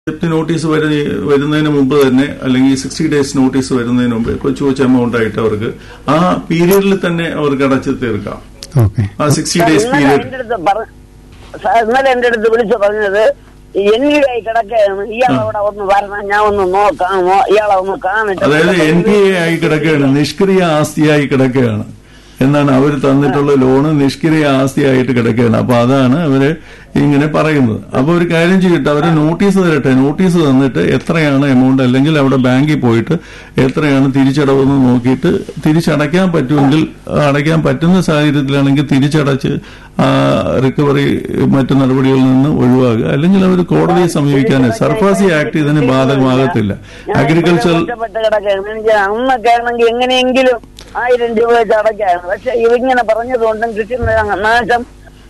ജപ്തി നോട്ടീസ് വരുന്ന- വരുന്നതിന് മുമ്പ് തന്നെ അല്ലെങ്കിൽ സിക്സ്റ്റി ഡേയ്സ് നോട്ടീസ് വരുന്നതിന് മുമ്പ് കൊച്ചു കൊച്ചു എമൗണ്ട് ആയിട്ട് അവർക്ക് ആ പീരീഡിൽ തന്നെ അവർക്ക് അടച്ചു തീർക്കാം ഓക്കെ ആ സിക്സ്റ്റി സാർ, ഡേയ്സ് ഇന്നലെ പീരീഡ് എന്റെ അടുത്ത് പറ- സാർ, ഇന്നലെ എന്റെ അടുത്ത് വിളിച്ചു പറഞ്ഞത് എൻ യു ആയി കിടക്കുകയാണ് ഇയാൾ അവിടെ ഒന്ന് വരണം ഞാൻ ഒന്ന് നോക്കാമോ ഇയാളെ ഒന്ന് കാണിട്ട് അതായത് എൻ പി എ ആയി കിടക്കുകയാണ് നിഷ്ക്രിയ ആസ്തിയായി കിടക്കുകയാണ് എന്നാണ് അവർ തന്നിട്ടുള്ള ലോണ് നിഷ്ക്രിയ ആസ്തിയായിട്ട് കിടക്കുകയാണ് അപ്പൊ അതാണ് അവര് ഇങ്ങനെ പറയുന്നത് അപ്പൊ ഒരു കാര്യം ചെയ്തിട്ട് അവര് നോട്ടീസ് തരട്ടെ നോട്ടീസ് തന്നിട്ട് എത്രയാണ് എമൗണ്ട് അല്ലെങ്കിൽ അവിടെ ബാങ്കിൽ പോയിട്ട് എത്രയാണ് തിരിച്ചടവെന്ന് നോക്കിയിട്ട് തിരിച്ചടയ്ക്കാൻ പറ്റുമെങ്കിൽ അടയ്ക്കാൻ പറ്റുന്ന സാഹചര്യത്തിലാണെങ്കിൽ തിരിച്ചടച്ച് ആ റിക്കവറി മറ്റു നടപടികളിൽ നിന്ന് ഒഴിവാകുക അല്ലെങ്കിൽ അവർ കോടതിയെ സമീപിക്കാൻ സർഫാസി ആക്ട് ഇതിന് ബാധകമാകത്തില്ല അഗ്രികൾച്ചർ ഒറ്റപ്പെട്ട് കിടക്കുകയാണ് എനിക്ക് അന്നൊക്കെ ആണെങ്കിൽ എങ്ങനെയെങ്കിലും ആയിരം രൂപ വെച്ച് അടയ്ക്കാണ് പക്ഷെ ഇവങ്ങനെ പറഞ്ഞതുകൊണ്ടും കിട്ടുന്ന നാശം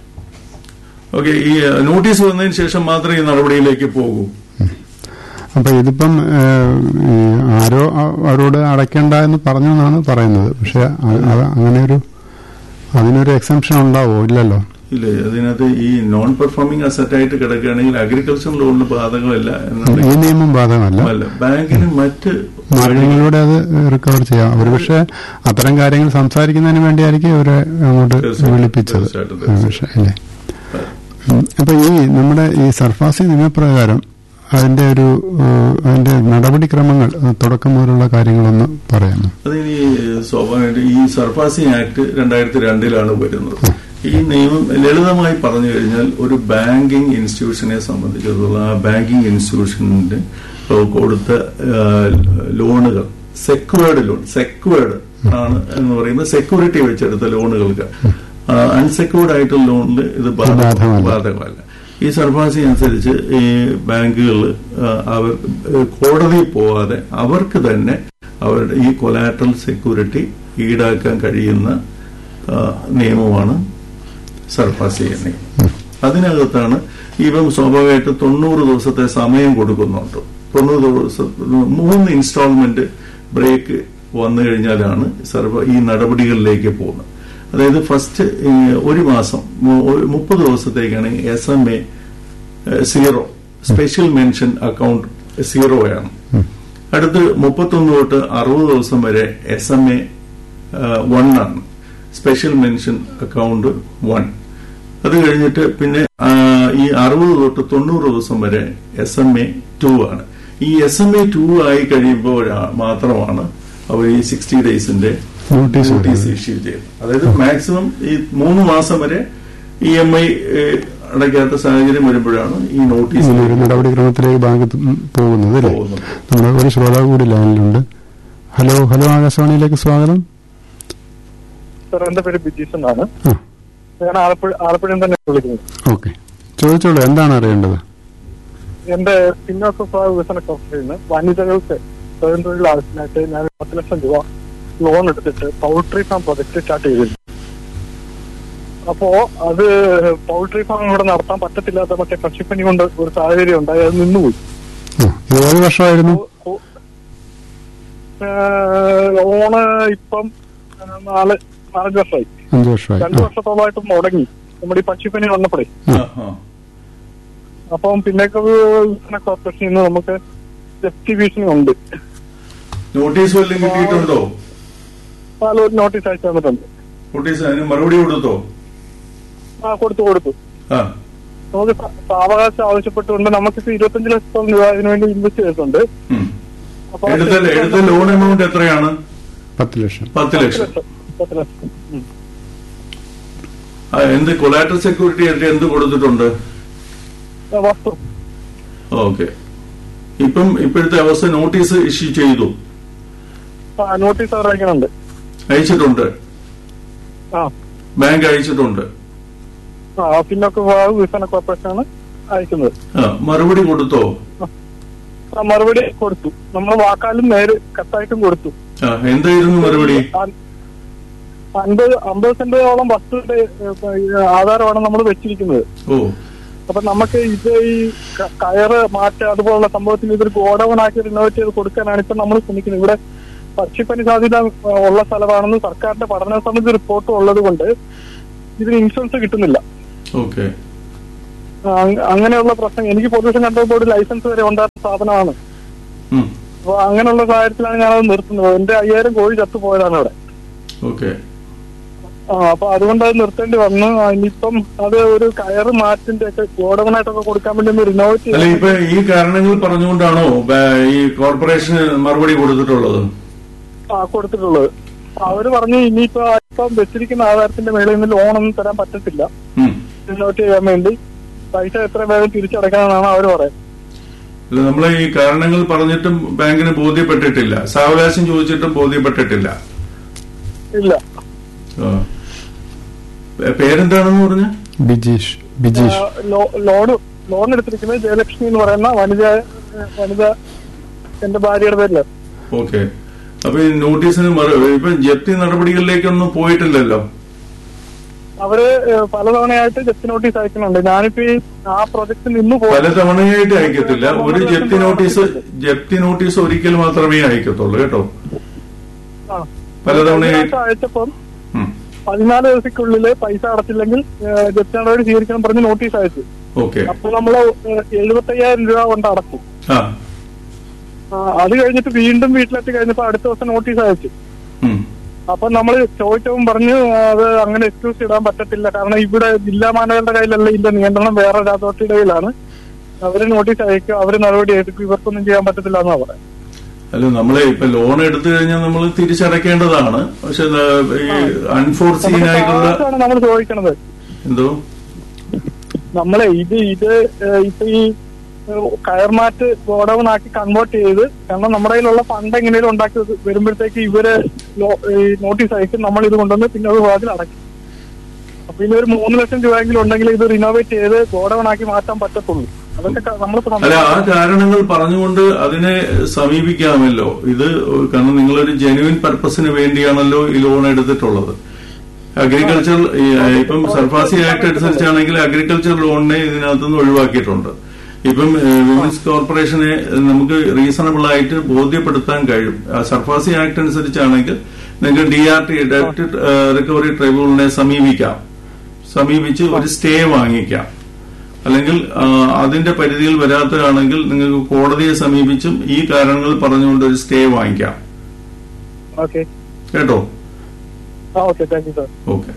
ഓക്കെ ഈ നോട്ടീസ് വന്നതിന് ശേഷം മാത്രമേ ഈ നടപടിയിലേക്ക് പോകൂ അപ്പൊ ഇതിപ്പം ഏഹ്, ഈ ആരോ അ- അവരോട് അടയ്ക്കണ്ട എന്ന് പറഞ്ഞു എന്നാണ് പറയുന്നത് പക്ഷെ അ- അത് അങ്ങനെ ഒരു അതിനൊരു എക്സംഷൻ ഉണ്ടാവോ ഇല്ലല്ലോ ഇല്ല അതിനകത്ത് ഈ നോൺ പെർഫോമിംഗ് അസറ്റ് ആയിട്ട് കിടക്കുകയാണെങ്കിൽ അഗ്രികൾച്ചർ ലോണിന് ബാധകമല്ല ഈ എന്നുണ്ടെങ്കിൽ നിയമം ബാധകമല്ല അല്ല ബാങ്കിന് മറ്റ് മാർഗങ്ങളിലൂടെ അത് റിക്കവർ ചെയ്യാം ഒരുപക്ഷെ അത്തരം കാര്യങ്ങൾ സംസാരിക്കുന്നതിന് വേണ്ടിയായിരിക്കും ഇവരെ അങ്ങോട്ട് തീർച്ചയായിട്ടും, വിളിപ്പിച്ചത് തീർച്ചയായിട്ടും, ആ, പക്ഷെ അല്ലേ ഉം. അപ്പൊ ഈ നമ്മുടെ ഈ സർഫാസി നിയമപ്രകാരം അതിന്റെ ഒരു ഏഹ്, അതിന്റെ നടപടിക്രമങ്ങൾ ഏഹ്, തുടക്കം മുതലുള്ള കാര്യങ്ങളൊന്ന് പറയാമോ അതിനി സ്വാഭാവികമായിട്ട് ഈ സർഫാസി ആക്ട് രണ്ടായിരത്തി രണ്ടിലാണ് വരുന്നത് ഈ നിയമം ലളിതമായി പറഞ്ഞു കഴിഞ്ഞാൽ ഒരു ബാങ്കിങ് ഇൻസ്റ്റിറ്റ്യൂഷനെ സംബന്ധിച്ചിടത്തോളം ആ ബാങ്കിങ് ഇൻസ്റ്റിറ്റ്യൂഷന്റെ കൊടുത്ത ആ, ലോണുകൾ സെക്വേർഡ് ലോൺ സെക്വേർഡ് ആണ് എന്ന് പറയുന്നത് സെക്യൂരിറ്റി വെച്ചെടുത്ത ലോണുകൾക്ക് അൺസെക്യൂർഡ് ആയിട്ടുള്ള ലോണിൽ ഇത് ബാധക- ബാധകമല്ല. ബാധകമല്ല ഈ സർഫാസി അനുസരിച്ച് ഈ ബാങ്കുകൾ അവർ ഏഹ്, കോടതിയിൽ പോവാതെ അവർക്ക് തന്നെ അവരുടെ ഈ കൊലാട്രൽ സെക്യൂരിറ്റി ഈടാക്കാൻ കഴിയുന്ന ആ, നിയമമാണ് സർഫാസി നിയമം അതിനകത്താണ് ഇപ്പം സ്വാഭാവികമായിട്ട് തൊണ്ണൂറ് ദിവസത്തെ സമയം കൊടുക്കുന്നുണ്ട് തൊണ്ണൂറ് ദിവസം മൂന്ന് ഇൻസ്റ്റാൾമെന്റ് ബ്രേക്ക് വന്നു കഴിഞ്ഞാലാണ് സർവ ഈ നടപടികളിലേക്ക് പോകുന്നത് അതായത് ഫസ്റ്റ് ഒരു മാസം മു- ഒരു മുപ്പത് ദിവസത്തേക്കാണ് S M A zero special mention account സീറോയാണ് അടുത്ത് മുപ്പത്തൊന്ന് തൊട്ട് അറുപത് ദിവസം വരെ എസ് എം എ വൺ ആണ് സ്പെഷ്യൽ മെൻഷൻ അക്കൗണ്ട് വൺ അത് കഴിഞ്ഞിട്ട് പിന്നെ ആ, ഈ അറുപത് തൊട്ട് തൊണ്ണൂറ് ദിവസം വരെ എസ് എം എ ടു ആണ് ഈ എസ് എം എ ടു ആയി കഴിയുമ്പോൾ മാത്രമാണ് അവർ ഈ സിക്സ്റ്റി ഡേയ്സിന്റെ നോട്ടീസ് നോട്ടീസ് ഇഷ്യൂ ചെയ്യുന്നത് അതായത് മാക്സിമം ഈ മൂന്ന് മാസം വരെ ഇ എം ഐ അടയ്ക്കാത്ത സാഹചര്യം വരുമ്പോഴാണ് ഈ നോട്ടീസ് ഇങ്ങനൊരു നടപടിക്രമത്തിലേക്ക് ബാങ്ക് ത- ഉം പോകുന്നത് അല്ലേ പോകുന്നത് നമ്മുടെ ഒരു ശ്രോതാവ് കൂടി ലൈനിലുണ്ട് ഹലോ ഹലോ ആകാശവാണിയിലേക്ക് സ്വാഗതം സാർ എന്റെ പേര് ബിജീഷ് എന്നാണ് ആ ഞാൻ ആലപ്പുഴ ആലപ്പുഴയിൽ തന്നെ വിളിക്കുന്നത് ഓക്കെ ചോദിച്ചോളൂ എന്താണ് അറിയേണ്ടത് എന്റെ പിന്നോക്ക സ്വഭാവ വികസന കോർപ്പറേഷനിൽ നിന്ന് വനിതകൾക്ക് സ്വയം തൊഴിൽ ആവശ്യത്തിനായിട്ട് ഞാൻ പത്ത് ലക്ഷം രൂപ ലോൺ എടുത്തിട്ട് പൗൾട്രി ഫാം പ്രൊജക്ട് സ്റ്റാർട്ട് ചെയ്തിരുന്നു അപ്പോ അത് പൗൾട്രി ഫാം ഇവിടെ നടത്താൻ പറ്റത്തില്ലാത്ത മറ്റേ പക്ഷിപ്പനി കൊണ്ട് ഒരു സാഹചര്യം ഉണ്ടായി അത് നിന്നുപോയി ആ, ഇത് ഏത് വർഷമായിരുന്നു ലോണ് ഇപ്പം ആ, നാല് നാലഞ്ച് വർഷമായി അഞ്ചു വർഷമായി രണ്ടു ആ, വർഷത്തോളമായിട്ട് മുടങ്ങി നമ്മുടെ ഈ പക്ഷിപ്പനി വന്നപ്പോഴേ ആ, ആ. അപ്പം പിന്നേക്ക് വികസന കോർപ്പറേഷനിൽ നിന്ന് നമുക്ക് ജപ്തി ഭീഷണി ഉണ്ട് നോട്ടീസ് വല്ലതും കിട്ടിയിട്ടുണ്ടോ പാലൂർ നോട്ടീസ് അയച്ചു തന്നിട്ടുണ്ട് നോട്ടീസ് അതിന് മറുപടി കൊടുത്തോ ആ കൊടുത്തു കൊടുത്തു ആ നമുക്ക് സ- സാവകാശം ആവശ്യപ്പെട്ടുകൊണ്ട് നമുക്കിപ്പോ ഇരുപത്തഞ്ച് ലക്ഷത്തോളം രൂപ ഇതിനു വേണ്ടി ഇൻവെസ്റ്റ് ചെയ്തിട്ടുണ്ട് ഉം. അപ്പൊ എടുത്ത എടുത്ത ലോൺ എമൗണ്ട് എത്രയാണ് പത്ത് ലക്ഷം പത്ത് പത്ത് ലക്ഷം ലക്ഷം പത്ത് ലക്ഷം ഉം. ആ, എന്ത് കൊലാറ്റർ സെക്യൂരിറ്റി ആയിട്ട് എന്ത് കൊടുത്തിട്ടുണ്ട് ആ, വസ്തു ഓക്കെ ഇപ്പം ഇപ്പോഴത്തെ അവസ്ഥ നോട്ടീസ് ഇഷ്യൂ ചെയ്തു ആ നോട്ടീസ് അവർ അയക്കുന്നുണ്ട് അയച്ചിട്ടുണ്ട് ആ ബാങ്ക് അയച്ചിട്ടുണ്ട് ആ പിന്നൊക്കെ വിഭാഗ വികസന കോർപ്പറേഷനാണ് അയക്കുന്നത് ആ മറുപടി കൊടുത്തോ ആ മറുപടി കൊടുത്തു നമ്മൾ വാക്കാലും നേര് കത്തായിട്ടും കൊടുത്തു ആ എന്തായിരുന്നു മറുപടി അ- അൻപത് അമ്പത് സെന്റോളം വസ്തുവിന്റെ ഏഹ്, ആധാരമാണ് നമ്മൾ വെച്ചിരിക്കുന്നത് ഓ അപ്പൊ നമുക്ക് ഇത് ഈ ക- കയറ് മാറ്റ അതുപോലുള്ള സംഭവത്തിന് ഇതൊരു ഗോഡൌൺ ആക്കി റിനോവേറ്റ് ചെയ്ത് കൊടുക്കാനാണ് ഇപ്പൊ നമ്മൾ ശ്രമിക്കുന്നത് ഇവിടെ പക്ഷിപ്പനി സാധ്യത ആ, ഉള്ള സ്ഥലമാണെന്ന് സർക്കാരിന്റെ പഠന സമിതി റിപ്പോർട്ട് ഉള്ളത് കൊണ്ട് ഇതിന് ഇൻഷുറൻസ് കിട്ടുന്നില്ല ഓക്കെ അങ്- അങ്ങനെയുള്ള പ്രശ്നം എനിക്ക് പൊല്യൂഷൻ കൺട്രോൾ ബോർഡ് ലൈസൻസ് വരെ ഉണ്ടായിരുന്ന സ്ഥാപനമാണ് ഉം. അപ്പൊ അങ്ങനെയുള്ള സാഹചര്യത്തിലാണ് ഞാനത് നിർത്തുന്നത് എന്റെ അയ്യായിരം കോഴി ചത്തുപോയതാണ് അവിടെ ഓക്കെ ആ അപ്പൊ അതുകൊണ്ട് അത് നിർത്തേണ്ടി വന്നു ആ, ഇനിയിപ്പം അത് ഒരു കയറ് മാറ്റിന്റെ ഒക്കെ ഗോഡവനായിട്ടൊക്കെ കൊടുക്കാൻ വേണ്ടി ഒന്ന് റിനോവേറ്റ് അല്ല ഇപ്പൊ ഈ കാരണങ്ങൾ പറഞ്ഞുകൊണ്ടാണോ ബാ- ഈ കോർപ്പറേഷന് മറുപടി കൊടുത്തിട്ടുള്ളത് ആ കൊടുത്തിട്ടുള്ളത് അവര് പറഞ്ഞു ഇനിയിപ്പോ ഇപ്പം വെച്ചിരിക്കുന്ന ആധാരത്തിന്റെ മേളിൽ നിന്ന് ലോണൊന്നും തരാൻ പറ്റത്തില്ല ഉം. റിനോവേറ്റ് ചെയ്യാൻ വേണ്ടി പൈസ എത്ര വേഗം തിരിച്ചടക്കാമെന്നാണ് അവർ പറയുന്നത് അല്ല നമ്മൾ ഈ കാരണങ്ങൾ പറഞ്ഞിട്ടും ബാങ്കിന് ബോധ്യപ്പെട്ടിട്ടില്ല സാവകാശം ചോദിച്ചിട്ടും ബോധ്യപ്പെട്ടിട്ടില്ല ഇല്ല ആ. പേ- പേരെന്താണെന്ന് പറഞ്ഞ ബിജീഷ് ബിജീഷ് ആ, ലോ- ലോണ് ലോൺ എടുത്തിരിക്കുന്നത് ജയലക്ഷ്മി എന്ന് പറയുന്ന വനിത വനിത എന്റെ ഭാര്യയുടെ പേരില് ഓക്കെ അപ്പൊ ഈ നോട്ടീസിന് മറു ഇപ്പൊ ജപ്തി നടപടികളിലേക്കൊന്നും പോയിട്ടില്ലല്ലോ അവര് ഏ, പലതവണയായിട്ട് ജപ്തി നോട്ടീസ് അയക്കുന്നുണ്ട് ഞാനിപ്പോ ഈ ആ പ്രൊജക്ട് നിന്ന് പോയി പല തവണയായിട്ട് അയക്കത്തില്ല ഒരു ജപ്തി നോട്ടീസ് ജപ്തി നോട്ടീസ് ഒരിക്കൽ മാത്രമേ അയക്കത്തുള്ളൂ കേട്ടോ ആ. പലതവണയായിട്ട് കഴിഞ്ഞ പ്രാവശ്യം അയച്ചപ്പം ഉം. പതിനാല് ദിവസത്തിനുള്ളിൽ പൈസ അടച്ചില്ലെങ്കിൽ ഏ, ജപ്തി നടപടി സ്വീകരിക്കണം പറഞ്ഞ് നോട്ടീസ് അയച്ചു ഓക്കെ അപ്പൊ നമ്മള് എഴുപത്തയ്യായിരം രൂപ കൊണ്ട് അടച്ചു ആ ആ, അത് കഴിഞ്ഞിട്ട് വീണ്ടും വീട്ടിലെത്തി കഴിഞ്ഞപ്പോ അടുത്ത ദിവസം നോട്ടീസ് അയച്ചു ഉം. അപ്പൊ നമ്മൾ ചോദിച്ചവും പറഞ്ഞു അത് അങ്ങനെ എക്സ്ക്യൂസ് ഇടാൻ പറ്റത്തില്ല കാരണം ഇവിടെ ജില്ലാ മാനേജറുടെ കയ്യിലല്ല ഇതിന്റെ നിയന്ത്രണം വേറെ ഒരു അതോറിറ്റിയുടെ കയ്യിലാണ് അവര് നോട്ടീസ് അയക്കും അവര് നടപടി എടുക്കും ഇവർക്കൊന്നും ചെയ്യാൻ പറ്റത്തില്ല എന്നാ പറയാം അല്ല നമ്മളെ ഇപ്പൊ ലോൺ എടുത്തു കഴിഞ്ഞാൽ നമ്മൾ തിരിച്ചടക്കേണ്ടതാണ് പക്ഷെ ഇത് ഈ അൺഫോർസീൻ ആയിട്ടുള്ള നമ്മൾ ചോദിക്കണത് എന്തോ നമ്മളെ ഇത് ഇത് ഏഹ്, ഇപ്പൊ ഈ ഏഹ്, കയർമാറ്റ് ഗോഡൌൺ ആക്കി കൺവേർട്ട് ചെയ്ത് കാരണം നമ്മുടെ കയ്യിലുള്ള ഫണ്ട് എങ്ങനെയും ഉണ്ടാക്കി വരുമ്പോഴത്തേക്ക് ഇവര് ലോ- ഈ നോട്ടീസ് അയക്കും നമ്മൾ ഇത് കൊണ്ടുവന്ന് പിന്നെ അത് വാതിൽ അടയ്ക്കും അപ്പൊ ഇനി ഒരു മൂന്ന് ലക്ഷം രൂപയെങ്കിലും ഉണ്ടെങ്കിൽ ഇത് റിനോവേറ്റ് ചെയ്ത് ഗോഡൌൺ ആക്കി മാറ്റാൻ പറ്റത്തുള്ളൂ അതൊക്കെ ക- നമ്മളിപ്പോ അല്ല ആ കാരണങ്ങൾ പറഞ്ഞുകൊണ്ട് അതിനെ സമീപിക്കാമല്ലോ ഇത് കാരണം നിങ്ങളൊരു ജെന്യുവൻ പർപ്പസിന് വേണ്ടിയാണല്ലോ ഈ ലോൺ എടുത്തിട്ടുള്ളത് അഗ്രികൾച്ചർ ഇപ്പം സർഫാസി ആക്ട് അനുസരിച്ചാണെങ്കിൽ അഗ്രികൾച്ചർ ലോണിനെ ഇതിനകത്തുനിന്ന് ഒഴിവാക്കിയിട്ടുണ്ട് ഇപ്പം വിമൻസ് കോർപ്പറേഷനെ നമുക്ക് റീസണബിൾ ആയിട്ട് ബോധ്യപ്പെടുത്താൻ കഴിയും ആ സർഫാസി ആക്ട് അനുസരിച്ചാണെങ്കിൽ നിങ്ങൾക്ക് ഡി ആർ ടി ഡെപ്റ്റ് റിക്കവറി ട്രൈബ്യൂണലിനെ സമീപിക്കാം സമീപിച്ച് ഒരു സ്റ്റേ വാങ്ങിക്കാം അല്ലെങ്കിൽ ആ, അതിന്റെ പരിധിയിൽ വരാത്തതാണെങ്കിൽ നിങ്ങൾക്ക് കോടതിയെ സമീപിച്ചും ഈ കാരണങ്ങൾ പറഞ്ഞുകൊണ്ട് ഒരു സ്റ്റേ വാങ്ങിക്കാം ഓക്കെ കേട്ടോ ആ okay thank you sir okay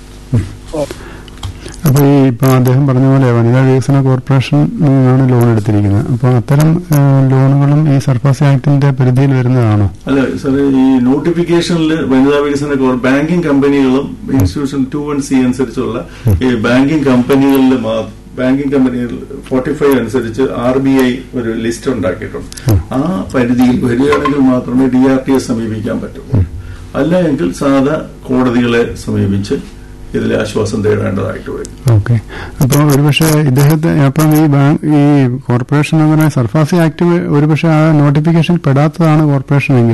അപ്പൊ ഈ ഇപ്പൊ അദ്ദേഹം പറഞ്ഞ പോലെ വനിതാ വികസന കോർപ്പറേഷൻ നിന്നാണ് ലോൺ എടുത്തിരിക്കുന്നത് അപ്പൊ അത്തരം ഏഹ്, ലോണുകളും ഈ സർഫാസി ആക്ടിന്റെ പരിധിയിൽ വരുന്നതാണോ അല്ല സാറേ ഈ നോട്ടിഫിക്കേഷനിൽ വനിതാ വികസന കോർ ബാങ്കിങ് കമ്പനികളും ഇൻസ്റ്റിറ്റ്യൂഷൻ ടു വൺ സി അനുസരിച്ചുള്ള ഈ ബാങ്കിങ് കമ്പനികളിൽ ബാങ്കിങ് കമ്പനികൾ ഫോർട്ടി ഫൈവ് അനുസരിച്ച് ആർ ബി ഐ ഒരു ലിസ്റ്റ് ഉണ്ടാക്കിയിട്ടുണ്ട് ആ പരിധിയിൽ വരികയാണെങ്കിൽ മാത്രമേ ഡി ആർ ടിയെ സമീപിക്കാൻ പറ്റുള്ളൂ അല്ല എങ്കിൽ സാധാ കോടതികളെ സമീപിച്ച് ഇതിൽ ആശ്വാസം തേടേണ്ടതായിട്ട് വരും ഓക്കെ അപ്പൊ ഒരുപക്ഷെ ഇദ്ദേഹത്തെ അപ്പം ഈ ബാങ്ക് ഈ കോർപ്പറേഷൻ എന്ന് പറയുന്ന സർഫാസി ആക്ട് ഒരുപക്ഷെ ആ നോട്ടിഫിക്കേഷൻ പെടാത്തതാണ് കോർപ്പറേഷൻ എങ്കിൽ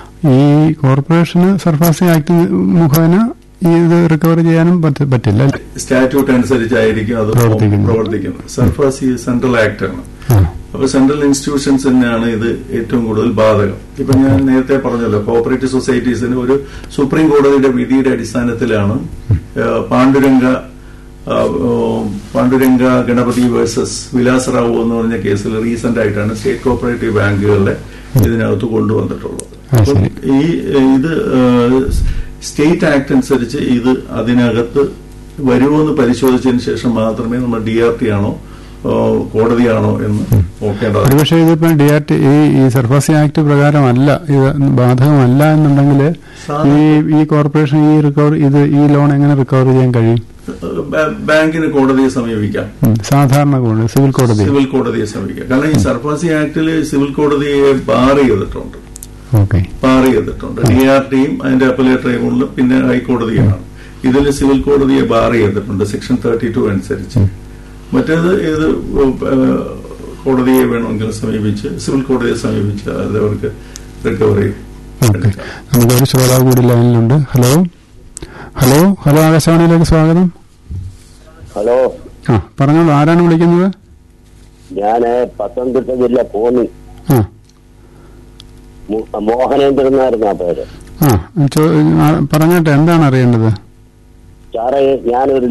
ഈ കോർപ്പറേഷന് സർഫാസി ആക്ട് മുഖേന ഈ ഇത് റിക്കവർ ചെയ്യാനും പറ്റ- പറ്റില്ല അല്ലേ? സ്റ്റാറ്റ്യൂട്ട് അനുസരിച്ചായിരിക്കും അത് പ്രവർത്തിക്കുന്നത്. പ്രവർത്തിക്കുന്നത് സർഫാസി സെൻട്രൽ ആക്ട് ആണ് ആ, അപ്പൊ സെൻട്രൽ ഇൻസ്റ്റിറ്റ്യൂഷൻസ് തന്നെയാണ് ഇത് ഏറ്റവും കൂടുതൽ ബാധകം ഇപ്പൊ ഞാൻ നേരത്തെ പറഞ്ഞല്ലോ കോഓപ്പറേറ്റീവ് സൊസൈറ്റീസിന് ഒരു സുപ്രീം കോടതിയുടെ വിധിയുടെ അടിസ്ഥാനത്തിലാണ് ആ, പാണ്ഡുരംഗ ആ, ഓ, പാണ്ഡുരംഗ ഗണപതി വേഴ്സസ് വിലാസറാവു എന്ന് പറഞ്ഞ കേസിൽ റീസെന്റ് ആയിട്ടാണ് സ്റ്റേറ്റ് കോഓപ്പറേറ്റീവ് ബാങ്കുകളെ ഇതിനകത്ത് കൊണ്ടുവന്നിട്ടുള്ളത് ആ, അപ്പം ശരി. ഈ ഇത് സ്റ്റേറ്റ് ആക്ട് അനുസരിച്ച് ഇത് അതിനകത്ത് വരുമോന്ന് പരിശോധിച്ചതിന് ശേഷം മാത്രമേ നമ്മൾ ഡി ആർ ടി ആണോ ആ, കോടതിയാണോ എന്ന് നോക്കേണ്ടത് ഒരുപക്ഷെ ഇതിപ്പോ ഡി ആർ ടി ഈ ഈ സർഫാസി ആക്ട് പ്രകാരമല്ല ഇത് ബാധകമല്ല എന്നുണ്ടെങ്കിൽ ഈ ഈ കോർപ്പറേഷൻ ഈ റിക്കവർ ഇത് ഈ ലോൺ എങ്ങനെ റിക്കവർ ചെയ്യാൻ കഴിയും ബാ- ബാങ്കിന് കോടതിയെ സമീപിക്കാം ഉം, സാധാരണ കോടതി സിവിൽ കോടതി സിവിൽ കോടതിയെ സമീപിക്കാം കാരണം ഈ സർഫാസി ആക്ടിൽ സിവിൽ കോടതിയെ ബാർ ചെയ്തിട്ടുണ്ട് ഓക്കെ ബാർ ചെയ്തിട്ടുണ്ട് ഡി ആർ ടിയും അതിന്റെ അപ്പലേറ്റ് ട്രൈബ്യൂണലും പിന്നെ ഹൈക്കോടതിയാണ് ഇതിൽ സിവിൽ കോടതിയെ ബാർ ചെയ്തിട്ടുണ്ട് സെക്ഷൻ തേർട്ടി ടു അനുസരിച്ച് മറ്റേത് ഏത് ഏഹ്, കോടതിയെ വേണമെങ്കിൽ സമീപിച്ച് സിവിൽ കോടതിയെ സമീപിച്ച് അത് അവർക്ക് റിക്കവറി ഓക്കെ നമുക്ക് ഒരു ശ്രോതാവ് കൂടി ലൈനിലുണ്ട് ഹലോ ഹലോ ഹലോ ആകാശവാണിയിലേക്ക് സ്വാഗതം ഹലോ ആ പറഞ്ഞോളൂ ആരാണ് വിളിക്കുന്നത് ഞാന് പത്തനംതിട്ട ജില്ല കോന്നി ആ മോ- മോഹനേന്ദ്രൻ എന്നായിരുന്നു ആ പേര് ആ ചോ- ആ, പറഞ്ഞോട്ടെ എന്താണ് അറിയേണ്ടത് സാറേ ഞാനൊരു